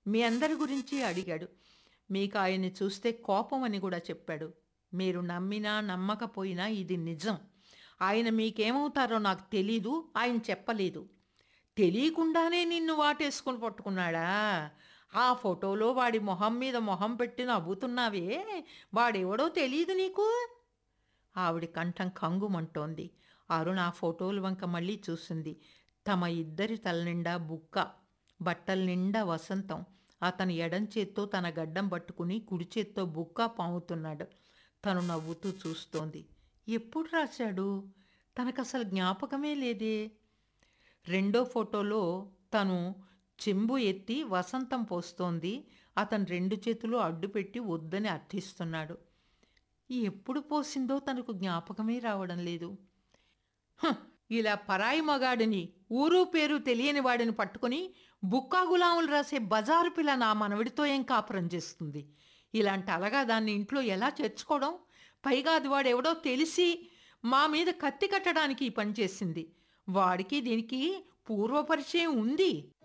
మీ అందరి గురించి అడిగాడు మీకు ఆయన్ని చూస్తే కోపం అని కూడా చెప్పాడు మీరు నమ్మినా నమ్మకపోయినా ఇది నిజం ఆయన మీకేమవుతారో నాకు తెలీదు ఆయన చెప్పలేదు తెలియకుండానే నిన్ను వాటేసుకుని పట్టుకున్నాడా ఆ ఫోటోలో వాడి మొహం మీద మొహం పెట్టి నవ్వుతున్నావే వాడెవడో తెలియదు నీకు ఆవిడ కంఠం కంగుమంటోంది అరుణ ఆ ఫోటోల వంక మళ్ళీ చూసింది తమ ఇద్దరి తల నిండా బుక్క బట్టల నిండా వసంతం అతని ఎడం చేత్తో తన గడ్డం పట్టుకుని కుడి చేత్తో బుక్క పాముతున్నాడు తను నవ్వుతూ చూస్తోంది ఎప్పుడు రాశాడు తనకు అసలు జ్ఞాపకమే లేదే రెండో ఫోటోలో తను చెంబు ఎత్తి వసంతం పోస్తోంది అతను రెండు చేతులు అడ్డుపెట్టి వద్దని అర్థిస్తున్నాడు ఎప్పుడు పోసిందో తనకు జ్ఞాపకమే రావడం లేదు హ, ఇలా పరాయి మగాడిని ఊరు పేరు తెలియని వాడిని పట్టుకొని బుక్కా గులాములు రాసే బజారు పిల్ల నా మనవిడితో ఏం కాపురం చేస్తుంది ఇలాంటి అలగా దాన్ని ఇంట్లో ఎలా చేర్చుకోవడం పైగా అది వాడెవడో తెలిసి మా మీద కత్తి కట్టడానికి ఈ పని చేసింది వాడికి దీనికి పూర్వపరిచయం ఉంది